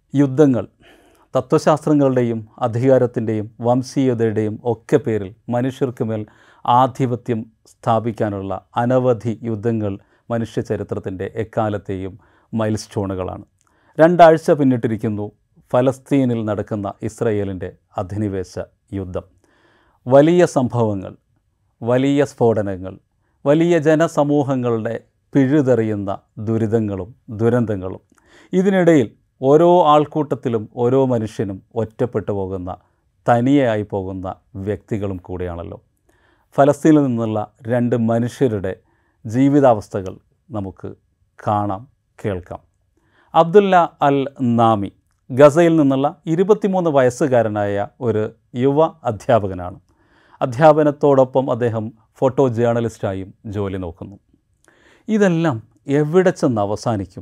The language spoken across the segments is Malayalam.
യുദ്ധങ്ങൾ തത്വശാസ്ത്രങ്ങളുടെയും അധികാരത്തിൻ്റെയും വംശീയതയുടെയും ഒക്കെ പേരിൽ മനുഷ്യർക്ക് മേൽ ആധിപത്യം സ്ഥാപിക്കാനുള്ള അനവധി യുദ്ധങ്ങൾ മനുഷ്യ ചരിത്രത്തിൻ്റെ എക്കാലത്തെയും മൈൽ സ്റ്റോണുകളാണ് രണ്ടാഴ്ച പിന്നിട്ടിരിക്കുന്നു ഫലസ്തീനിൽ നടക്കുന്ന ഇസ്രയേലിൻ്റെ അധിനിവേശ യുദ്ധം വലിയ സംഭവങ്ങൾ വലിയ സ്ഫോടനങ്ങൾ വലിയ ജനസമൂഹങ്ങളുടെ പിഴുതെറിയുന്ന ദുരിതങ്ങളും ദുരന്തങ്ങളും ഇതിനിടയിൽ ഓരോ ആൾക്കൂട്ടത്തിലും ഓരോ മനുഷ്യനും ഒറ്റപ്പെട്ടു പോകുന്ന തനിയായി പോകുന്ന വ്യക്തികളും കൂടിയാണല്ലോ ഫലസ്തീനിൽ നിന്നുള്ള രണ്ട് മനുഷ്യരുടെ ജീവിതാവസ്ഥകൾ നമുക്ക് കാണാം കേൾക്കാം അബ്ദുല്ല അൽ നാമി ഗസയിൽ നിന്നുള്ള ഇരുപത്തിമൂന്ന് വയസ്സുകാരനായ ഒരു യുവ അധ്യാപകനാണ് അധ്യാപനത്തോടൊപ്പം അദ്ദേഹം ഫോട്ടോ ജേർണലിസ്റ്റായും ജോലി നോക്കുന്നു ഇതെല്ലാം എവിടെ ചെന്ന് അവസാനിക്കും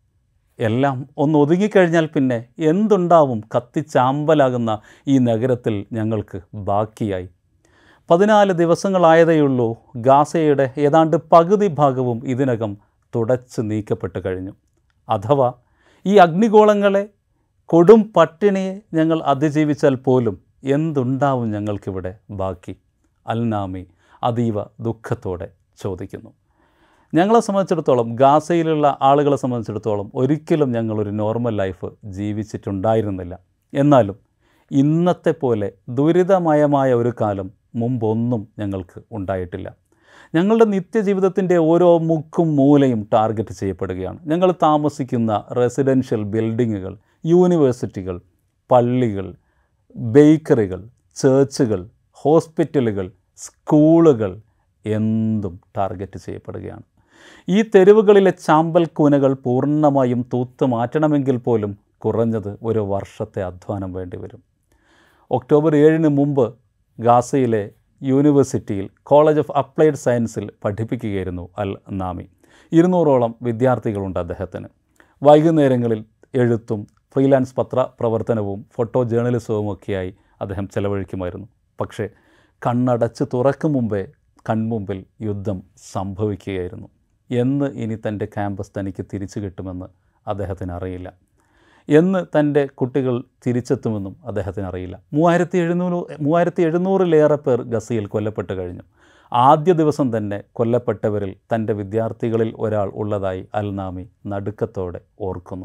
എല്ലാം ഒന്ന് ഒതുങ്ങിക്കഴിഞ്ഞാൽ പിന്നെ എന്തുണ്ടാവും കത്തിച്ചാമ്പലാകുന്ന ഈ നഗരത്തിൽ ഞങ്ങൾക്ക് ബാക്കിയായി പതിനാല് ദിവസങ്ങളായതേയുള്ളൂ ഗാസയുടെ ഏതാണ്ട് പകുതി ഭാഗവും ഇതിനകം തുടച്ച് നീക്കപ്പെട്ട് കഴിഞ്ഞു അഥവാ ഈ അഗ്നിഗോളങ്ങളെ കൊടും പട്ടിണിയെ ഞങ്ങൾ അതിജീവിച്ചാൽ പോലും എന്തുണ്ടാവും ഞങ്ങൾക്കിവിടെ ബാക്കി അൽനാമി അതീവ ദുഃഖത്തോടെ ചോദിക്കുന്നു ഞങ്ങളെ സംബന്ധിച്ചിടത്തോളം ഗാസയിലുള്ള ആളുകളെ സംബന്ധിച്ചിടത്തോളം ഒരിക്കലും ഞങ്ങളൊരു നോർമൽ ലൈഫ് ജീവിച്ചിട്ടുണ്ടായിരുന്നില്ല എന്നാലും ഇന്നത്തെ പോലെ ദുരിതമയമായ ഒരു കാലം മുമ്പൊന്നും ഞങ്ങൾക്ക് ഉണ്ടായിട്ടില്ല ഞങ്ങളുടെ നിത്യജീവിതത്തിൻ്റെ ഓരോ മുക്കും മൂലയും ടാർഗറ്റ് ചെയ്യപ്പെടുകയാണ് ഞങ്ങൾ താമസിക്കുന്ന റെസിഡൻഷ്യൽ ബിൽഡിങ്ങുകൾ യൂണിവേഴ്സിറ്റികൾ പള്ളികൾ ബേക്കറികൾ ചേർച്ചുകൾ ഹോസ്പിറ്റലുകൾ സ്കൂളുകൾ എന്തും ടാർഗറ്റ് ചെയ്യപ്പെടുകയാണ് ഈ തെരുവുകളിലെ ചാമ്പൽ കൂനകൾ പൂർണ്ണമായും തൂത്ത് മാറ്റണമെങ്കിൽ പോലും കുറഞ്ഞത് ഒരു വർഷത്തെ അധ്വാനം വേണ്ടിവരും ഒക്ടോബർ ഏഴിന് മുമ്പ് ഗാസയിലെ യൂണിവേഴ്സിറ്റിയിൽ കോളേജ് ഓഫ് അപ്ലൈഡ് സയൻസിൽ പഠിപ്പിക്കുകയായിരുന്നു അൽ നാമി ഇരുന്നൂറോളം വിദ്യാർത്ഥികളുണ്ട് അദ്ദേഹത്തിന് വൈകുന്നേരങ്ങളിൽ എഴുത്തും ഫ്രീലാൻസ് പത്ര പ്രവർത്തനവും ഫോട്ടോ ജേർണലിസവും ഒക്കെയായി അദ്ദേഹം ചെലവഴിക്കുമായിരുന്നു പക്ഷേ കണ്ണടച്ച് തുറക്കും മുമ്പേ കൺമുമ്പിൽ യുദ്ധം സംഭവിക്കുകയായിരുന്നു എന്ന് ഇനി തൻ്റെ ക്യാമ്പസ് തനിക്ക് തിരിച്ചു കിട്ടുമെന്ന് അദ്ദേഹത്തിന് അറിയില്ല എന്ന് തൻ്റെ കുട്ടികൾ തിരിച്ചെത്തുമെന്നും അദ്ദേഹത്തിന് അറിയില്ല മൂവായിരത്തി എഴുന്നൂറ് മൂവായിരത്തി എഴുന്നൂറിലേറെ പേർ ഗസയിൽ കൊല്ലപ്പെട്ട് കഴിഞ്ഞു ആദ്യ ദിവസം തന്നെ കൊല്ലപ്പെട്ടവരിൽ തൻ്റെ വിദ്യാർത്ഥികളിൽ ഒരാൾ ഉള്ളതായി അൽനാമി നടുക്കത്തോടെ ഓർക്കുന്നു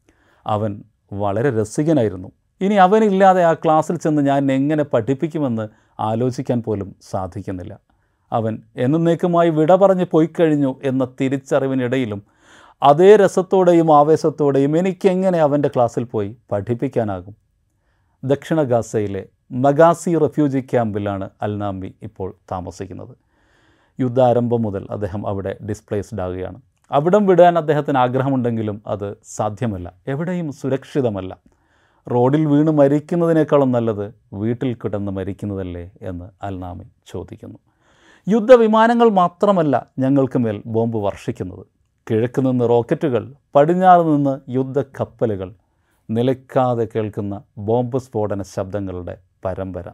അവൻ വളരെ രസികനായിരുന്നു ഇനി അവനില്ലാതെ ആ ക്ലാസ്സിൽ ചെന്ന് ഞാൻ എങ്ങനെ പഠിപ്പിക്കുമെന്ന് ആലോചിക്കാൻ പോലും സാധിക്കുന്നില്ല അവൻ എന്നേക്കുമായി വിട പറഞ്ഞ് പോയിക്കഴിഞ്ഞു എന്ന തിരിച്ചറിവിനിടയിലും അതേ രസത്തോടെയും ആവേശത്തോടെയും എനിക്കെങ്ങനെ അവൻ്റെ ക്ലാസ്സിൽ പോയി പഠിപ്പിക്കാനാകും ദക്ഷിണ ഗാസയിലെ മഗാസി റെഫ്യൂജി ക്യാമ്പിലാണ് അൽനാംബി ഇപ്പോൾ താമസിക്കുന്നത് യുദ്ധാരംഭം മുതൽ അദ്ദേഹം അവിടെ ഡിസ്പ്ലേസ്ഡ് ആകുകയാണ് അവിടം വിടാൻ അദ്ദേഹത്തിന് ആഗ്രഹമുണ്ടെങ്കിലും അത് സാധ്യമല്ല എവിടെയും സുരക്ഷിതമല്ല റോഡിൽ വീണ് മരിക്കുന്നതിനേക്കാളും നല്ലത് വീട്ടിൽ കിടന്ന് മരിക്കുന്നതല്ലേ എന്ന് അൽനാമി ചോദിക്കുന്നു യുദ്ധവിമാനങ്ങൾ മാത്രമല്ല ഞങ്ങൾക്ക് മേൽ ബോംബ് വർഷിക്കുന്നത് കിഴക്ക് നിന്ന് റോക്കറ്റുകൾ പടിഞ്ഞാറ് നിന്ന് യുദ്ധക്കപ്പലുകൾ നിലയ്ക്കാതെ കേൾക്കുന്ന ബോംബ് സ്ഫോടന ശബ്ദങ്ങളുടെ പരമ്പര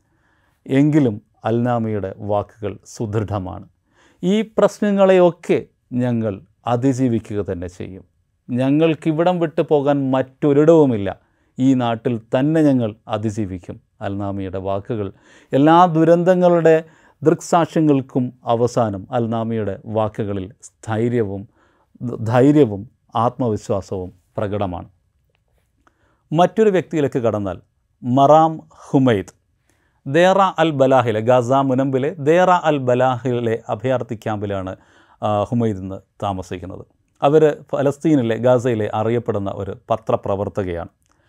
എങ്കിലും അൽനാമിയുടെ വാക്കുകൾ സുദൃഢമാണ് ഈ പ്രശ്നങ്ങളെയൊക്കെ ഞങ്ങൾ അതിജീവിക്കുക തന്നെ ചെയ്യും ഞങ്ങൾക്കിവിടം വിട്ടു പോകാൻ മറ്റൊരിടവുമില്ല ഈ നാട്ടിൽ തന്നെ ഞങ്ങൾ അതിജീവിക്കും അൽനാമിയുടെ വാക്കുകൾ എല്ലാ ദുരന്തങ്ങളുടെ ദൃക്സാക്ഷ്യങ്ങൾക്കും അവസാനം അൽനാമിയുടെ വാക്കുകളിൽ സ്ഥൈര്യവും ധൈര്യവും ആത്മവിശ്വാസവും പ്രകടമാണ് മറ്റൊരു വ്യക്തിയിലേക്ക് കടന്നാൽ മറാം ഹുമൈദ് ദേറ അൽ ബലാഹിലെ ഗാസ മുനമ്പിലെ ദേറ അൽ ബലാഹിലെ അഭയാർത്ഥി ക്യാമ്പിലാണ് ആ, ഹുമൈദ് ഇന്ന് താമസിക്കുന്നത് അവർ ഫലസ്തീനിലെ ഗാസയിലെ അറിയപ്പെടുന്ന ഒരു പത്രപ്രവർത്തകയാണ്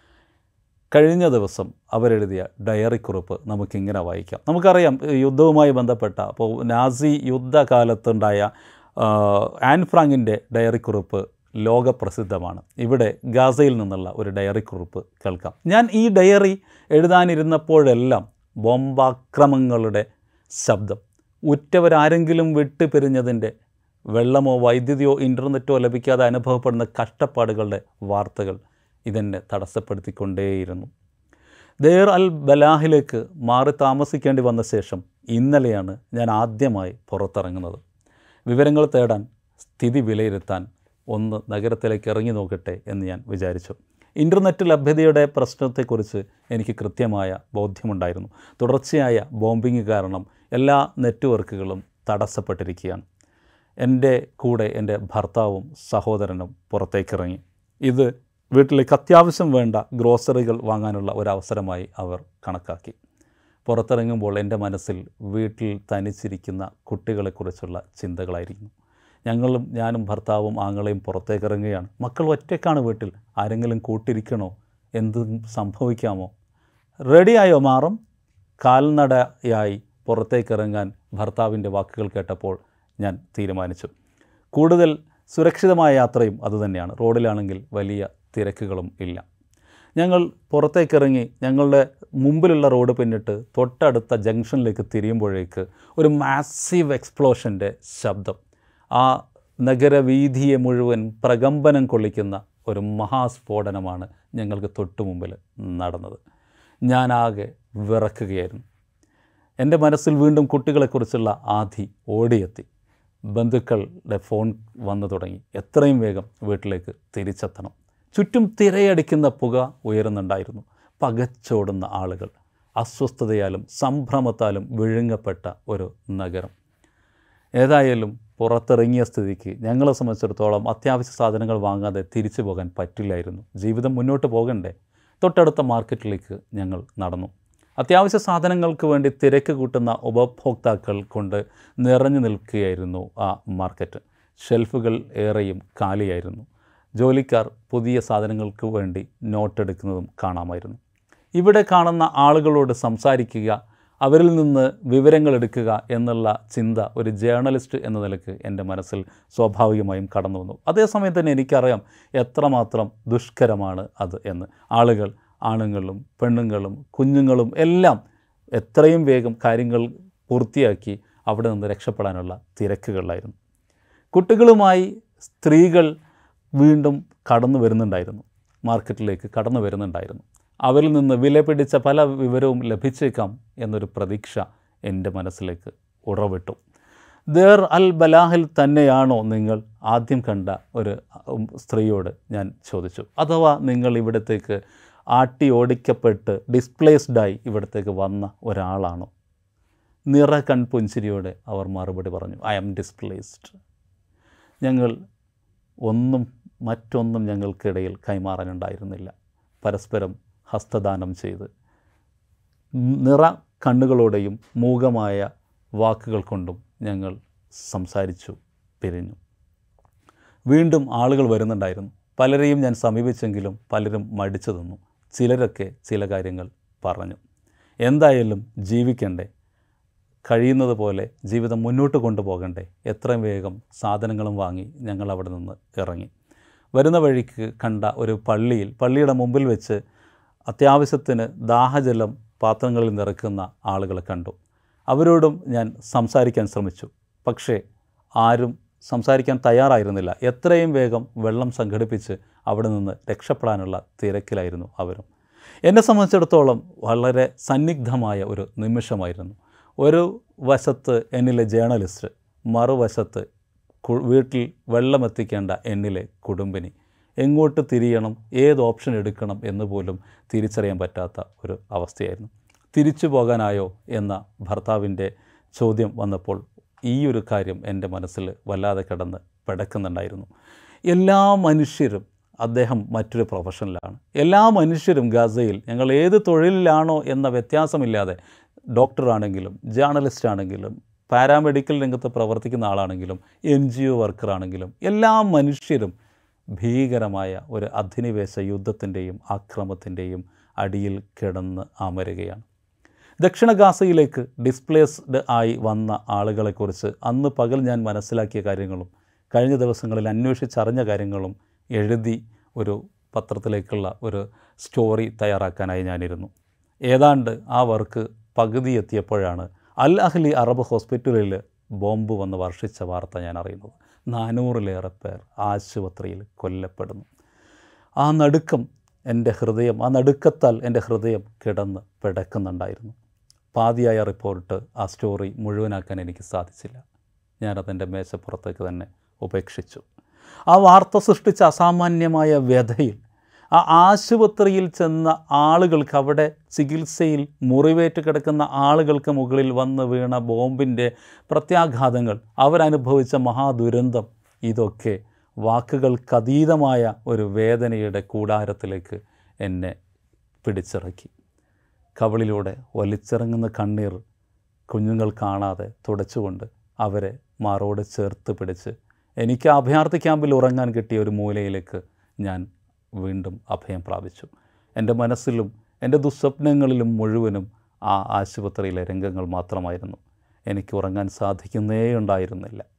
കഴിഞ്ഞ ദിവസം അവരെഴുതിയ ഡയറി കുറിപ്പ് നമുക്കിങ്ങനെ വായിക്കാം നമുക്കറിയാം ഈ യുദ്ധവുമായി ബന്ധപ്പെട്ട അപ്പോൾ നാസി യുദ്ധകാലത്തുണ്ടായ ആ, ആൻ ഫ്രാങ്കിൻ്റെ ഡയറി കുറിപ്പ് ലോകപ്രസിദ്ധമാണ് ഇവിടെ ഗാസയിൽ നിന്നുള്ള ഒരു ഡയറി കുറിപ്പ് കേൾക്കാം ഞാൻ ഈ ഡയറി എഴുതാനിരുന്നപ്പോഴെല്ലാം ബോംബാക്രമങ്ങളുടെ ശബ്ദം ഉറ്റവരാരെങ്കിലും വിട്ടുപിരിഞ്ഞതിൻ്റെ വെള്ളമോ വൈദ്യുതിയോ ഇൻ്റർനെറ്റോ ലഭിക്കാതെ അനുഭവപ്പെടുന്ന കഷ്ടപ്പാടുകളുടെ വാർത്തകൾ ഇതെന്നെ തടസ്സപ്പെടുത്തിക്കൊണ്ടേയിരുന്നു ദേർ അൽ ബലാഹിലേക്ക് മാറി താമസിക്കേണ്ടി വന്ന ശേഷം ഇന്നലെയാണ് ഞാൻ ആദ്യമായി പുറത്തിറങ്ങുന്നത് വിവരങ്ങൾ തേടാൻ സ്ഥിതി വിലയിരുത്താൻ ഒന്ന് നഗരത്തിലേക്ക് ഇറങ്ങി നോക്കട്ടെ എന്ന് ഞാൻ വിചാരിച്ചു ഇൻ്റർനെറ്റ് ലഭ്യതയുടെ പ്രശ്നത്തെക്കുറിച്ച് എനിക്ക് കൃത്യമായ ബോധ്യമുണ്ടായിരുന്നു തുടർച്ചയായ ബോംബിങ് കാരണം എല്ലാ നെറ്റ്വർക്കുകളും തടസ്സപ്പെട്ടിരിക്കുകയാണ് എൻ്റെ കൂടെ എൻ്റെ ഭർത്താവും സഹോദരനും പുറത്തേക്കിറങ്ങി ഇത് വീട്ടിലേക്ക് അത്യാവശ്യം വേണ്ട ഗ്രോസറികൾ വാങ്ങാനുള്ള ഒരവസരമായി അവർ കണക്കാക്കി പുറത്തിറങ്ങുമ്പോൾ എൻ്റെ മനസ്സിൽ വീട്ടിൽ തനിച്ചിരിക്കുന്ന കുട്ടികളെക്കുറിച്ചുള്ള ചിന്തകളായിരിക്കുന്നു ഞങ്ങളും ഞാനും ഭർത്താവും ആങ്ങളെയും പുറത്തേക്കിറങ്ങുകയാണ് മക്കൾ ഒറ്റയ്ക്കാണ് വീട്ടിൽ ആരെങ്കിലും കൂട്ടിരിക്കണോ എന്തും സംഭവിക്കാമോ റെഡിയായോ മാറും കാൽനടയായി പുറത്തേക്കിറങ്ങാൻ ഭർത്താവിൻ്റെ വാക്കുകൾ കേട്ടപ്പോൾ ഞാൻ തീരുമാനിച്ചു കൂടുതൽ സുരക്ഷിതമായ യാത്രയും അതുതന്നെയാണ് റോഡിലാണെങ്കിൽ വലിയ തിരക്കുകളും ഇല്ല ഞങ്ങൾ പുറത്തേക്കിറങ്ങി ഞങ്ങളുടെ മുമ്പിലുള്ള റോഡ് പിന്നിട്ട് തൊട്ടടുത്ത ജംഗ്ഷനിലേക്ക് തിരിയുമ്പോഴേക്ക് ഒരു മാസീവ് എക്സ്പ്ലോഷൻ്റെ ശബ്ദം ആ നഗരവീതിയെ മുഴുവൻ പ്രകമ്പനം കൊള്ളിക്കുന്ന ഒരു മഹാസ്ഫോടനമാണ് ഞങ്ങൾക്ക് തൊട്ടു മുമ്പിൽ നടന്നത് ഞാനാകെ വിറക്കുകയായിരുന്നു എൻ്റെ മനസ്സിൽ വീണ്ടും കുട്ടികളെക്കുറിച്ചുള്ള ആധി ഓടിയെത്തി ബന്ധുക്കളുടെ ഫോൺ വന്നു തുടങ്ങി എത്രയും വേഗം വീട്ടിലേക്ക് തിരിച്ചെത്തണം ചുറ്റും തിരയടിക്കുന്ന പുക ഉയരുന്നുണ്ടായിരുന്നു പകച്ചോടുന്ന ആളുകൾ അസ്വസ്ഥതയാലും സംഭ്രമത്താലും വിഴുങ്ങപ്പെട്ട ഒരു നഗരം ഏതായാലും പുറത്തിറങ്ങിയ സ്ഥിതിക്ക് ഞങ്ങളെ സംബന്ധിച്ചിടത്തോളം അത്യാവശ്യ സാധനങ്ങൾ വാങ്ങാതെ തിരിച്ചു പോകാൻ പറ്റില്ലായിരുന്നു ജീവിതം മുന്നോട്ട് പോകണ്ടേ തൊട്ടടുത്ത മാർക്കറ്റിലേക്ക് ഞങ്ങൾ നടന്നു അത്യാവശ്യ സാധനങ്ങൾക്ക് വേണ്ടി തിരക്ക് കൂട്ടുന്ന ഉപഭോക്താക്കൾ കൊണ്ട് നിറഞ്ഞു നിൽക്കുകയായിരുന്നു ആ മാർക്കറ്റ് ഷെൽഫുകൾ ഏറെയും കാലിയായിരുന്നു ജോലിക്കാർ പുതിയ സാധനങ്ങൾക്ക് വേണ്ടി നോട്ടെടുക്കുന്നതും കാണാമായിരുന്നു ഇവിടെ കാണുന്ന ആളുകളോട് സംസാരിക്കുക അവരിൽ നിന്ന് വിവരങ്ങൾ എടുക്കുക എന്നുള്ള ചിന്ത ഒരു ജേർണലിസ്റ്റ് എന്ന നിലക്ക് എൻ്റെ മനസ്സിൽ സ്വാഭാവികമായും കടന്നു വന്നു അതേസമയം തന്നെ എനിക്കറിയാം എത്രമാത്രം ദുഷ്കരമാണ് അത് എന്ന് ആളുകൾ ആണുങ്ങളും പെണ്ണുങ്ങളും കുഞ്ഞുങ്ങളും എല്ലാം എത്രയും വേഗം കാര്യങ്ങൾ പൂർത്തിയാക്കി അവിടെ നിന്ന് രക്ഷപ്പെടാനുള്ള തിരക്കുകളിലായിരുന്നു കുട്ടികളുമായി സ്ത്രീകൾ വീണ്ടും കടന്നു വരുന്നുണ്ടായിരുന്നു മാർക്കറ്റിലേക്ക് കടന്നു വരുന്നുണ്ടായിരുന്നു അവരിൽ നിന്ന് വില പിടിച്ച പല വിവരവും ലഭിച്ചേക്കാം എന്നൊരു പ്രതീക്ഷ എൻ്റെ മനസ്സിലേക്ക് ഉറവിട്ടു ദേർ അൽ ബലാഹിൽ തന്നെയാണോ നിങ്ങൾ ആദ്യം കണ്ട ഒരു ഉം, സ്ത്രീയോട് ഞാൻ ചോദിച്ചു അഥവാ നിങ്ങൾ ഇവിടത്തേക്ക് ആട്ടി ഓടിക്കപ്പെട്ട് ഡിസ്പ്ലേസ്ഡായി ഇവിടത്തേക്ക് വന്ന ഒരാളാണോ നിറ കൺപുഞ്ചിരിയോടെ അവർ മറുപടി പറഞ്ഞു ഐ ആം ഡിസ്പ്ലേസ്ഡ് ഞങ്ങൾ ഒന്നും മറ്റൊന്നും ഞങ്ങൾക്കിടയിൽ കൈമാറാനുണ്ടായിരുന്നില്ല പരസ്പരം ഹസ്തദാനം ചെയ്ത് നിറ കണ്ണുകളോടെയും മൂകമായ വാക്കുകൾ കൊണ്ടും ഞങ്ങൾ സംസാരിച്ചു പിരിഞ്ഞു വീണ്ടും ആളുകൾ വരുന്നുണ്ടായിരുന്നു പലരെയും ഞാൻ സമീപിച്ചെങ്കിലും പലരും മടിച്ചു തന്നു ചിലരൊക്കെ ചില കാര്യങ്ങൾ പറഞ്ഞു എന്തായാലും ജീവിക്കണ്ടേ കഴിയുന്നത് പോലെ ജീവിതം മുന്നോട്ട് കൊണ്ടുപോകണ്ടേ എത്രയും വേഗം സാധനങ്ങളും വാങ്ങി ഞങ്ങൾ അവിടെ നിന്ന് ഇറങ്ങി വരുന്ന വഴിക്ക് കണ്ട ഒരു പള്ളിയിൽ പള്ളിയുടെ മുമ്പിൽ വെച്ച് അത്യാവശ്യത്തിന് ദാഹജലം പാത്രങ്ങളിൽ നിറയ്ക്കുന്ന ആളുകളെ കണ്ടു അവരോടും ഞാൻ സംസാരിക്കാൻ ശ്രമിച്ചു പക്ഷേ ആരും സംസാരിക്കാൻ തയ്യാറായിരുന്നില്ല എത്രയും വേഗം വെള്ളം സംഘടിപ്പിച്ച് അവിടെ നിന്ന് രക്ഷപ്പെടാനുള്ള തിരക്കിലായിരുന്നു അവരും എന്നെ സംബന്ധിച്ചിടത്തോളം വളരെ സന്നിഗ്ധമായ ഒരു നിമിഷമായിരുന്നു ഒരു വശത്ത് എന്നിലെ ജേർണലിസ്റ്റ് മറുവശത്ത് കു- വീട്ടിൽ വെള്ളമെത്തിക്കേണ്ട എന്നിലെ കുടുംബിനി എങ്ങോട്ട് തിരിയണം ഏത് ഓപ്ഷൻ എടുക്കണം എന്ന് പോലും തിരിച്ചറിയാൻ പറ്റാത്ത ഒരു അവസ്ഥയായിരുന്നു തിരിച്ചു പോകാനായോ എന്ന ഭർത്താവിൻ്റെ ചോദ്യം വന്നപ്പോൾ ഈ ഒരു കാര്യം എൻ്റെ മനസ്സിൽ വല്ലാതെ കിടന്ന് പിടക്കുന്നുണ്ടായിരുന്നു എല്ലാ മനുഷ്യരും അദ്ദേഹം മറ്റൊരു പ്രൊഫഷനിലാണ് എല്ലാ മനുഷ്യരും ഗസയിൽ ഞങ്ങൾ ഏത് തൊഴിലിലാണോ എന്ന വ്യത്യാസമില്ലാതെ ഡോക്ടറാണെങ്കിലും ജേർണലിസ്റ്റ് ആണെങ്കിലും പാരാമെഡിക്കൽ രംഗത്ത് പ്രവർത്തിക്കുന്ന ആളാണെങ്കിലും എൻ ജി ഒ വർക്കറാണെങ്കിലും എല്ലാ മനുഷ്യരും ഭീകരമായ ഒരു അധിനിവേശ യുദ്ധത്തിൻ്റെയും ആക്രമത്തിൻ്റെയും അടിയിൽ കിടന്ന് അമരുകയാണ് ദക്ഷിണ ഗാസയിലേക്ക് ഡിസ്പ്ലേസ്ഡ് ആയി വന്ന ആളുകളെക്കുറിച്ച് അന്ന് പകൽ ഞാൻ മനസ്സിലാക്കിയ കാര്യങ്ങളും കഴിഞ്ഞ ദിവസങ്ങളിൽ അന്വേഷിച്ചറിഞ്ഞ കാര്യങ്ങളും എഴുതി ഒരു പത്രത്തിലേക്കുള്ള ഒരു സ്റ്റോറി തയ്യാറാക്കാനായി ഞാനിരുന്നു ഏതാണ്ട് ആ വർക്ക് പകുതി എത്തിയപ്പോഴാണ് അൽ അഹ്ലി അറബ് ഹോസ്പിറ്റലിൽ ബോംബ് വന്ന് വർഷിച്ച വാർത്ത ഞാൻ അറിയുന്നത് നാനൂറിലേറെ പേർ ആശുപത്രിയിൽ കൊല്ലപ്പെടുന്നു ആ നടുക്കം എൻ്റെ ഹൃദയം ആ നടുക്കത്താൽ എൻ്റെ ഹൃദയം കിടന്ന് പിടക്കുന്നുണ്ടായിരുന്നു പാതിയായ റിപ്പോർട്ട് ആ സ്റ്റോറി മുഴുവനാക്കാൻ എനിക്ക് സാധിച്ചില്ല ഞാനതെൻ്റെ മേശപ്പുറത്തേക്ക് തന്നെ ഉപേക്ഷിച്ചു ആ വാർത്ത സൃഷ്ടിച്ച അസാമാന്യമായ വ്യഥയിൽ ആ ആശുപത്രിയിൽ ചെന്ന ആളുകൾക്ക് അവിടെ ചികിത്സയിൽ മുറിവേറ്റ് കിടക്കുന്ന ആളുകൾക്ക് മുകളിൽ വന്ന് വീണ ബോംബിൻ്റെ പ്രത്യാഘാതങ്ങൾ അവരനുഭവിച്ച മഹാദുരന്തം ഇതൊക്കെ വാക്കുകൾക്കതീതമായ ഒരു വേദനയുടെ കൂടാരത്തിലേക്ക് എന്നെ പിടിച്ചിറക്കി കവളിലൂടെ വലിച്ചിറങ്ങുന്ന കണ്ണീർ കുഞ്ഞുങ്ങൾ കാണാതെ തുടച്ചുകൊണ്ട് അവരെ മാറോട് ചേർത്ത് പിടിച്ച് എനിക്ക് അഭയാർത്ഥി ക്യാമ്പിൽ ഉറങ്ങാൻ കിട്ടിയ ഒരു മൂലയിലേക്ക് ഞാൻ വീണ്ടും അഭയം പ്രാപിച്ചു എൻ്റെ മനസ്സിലും എൻ്റെ ദുസ്വപ്നങ്ങളിലും മുഴുവനും ആ ആശുപത്രിയിലെ രംഗങ്ങൾ മാത്രമായിരുന്നു എനിക്ക് ഉറങ്ങാൻ സാധിക്കുന്നേ ഉണ്ടായിരുന്നില്ല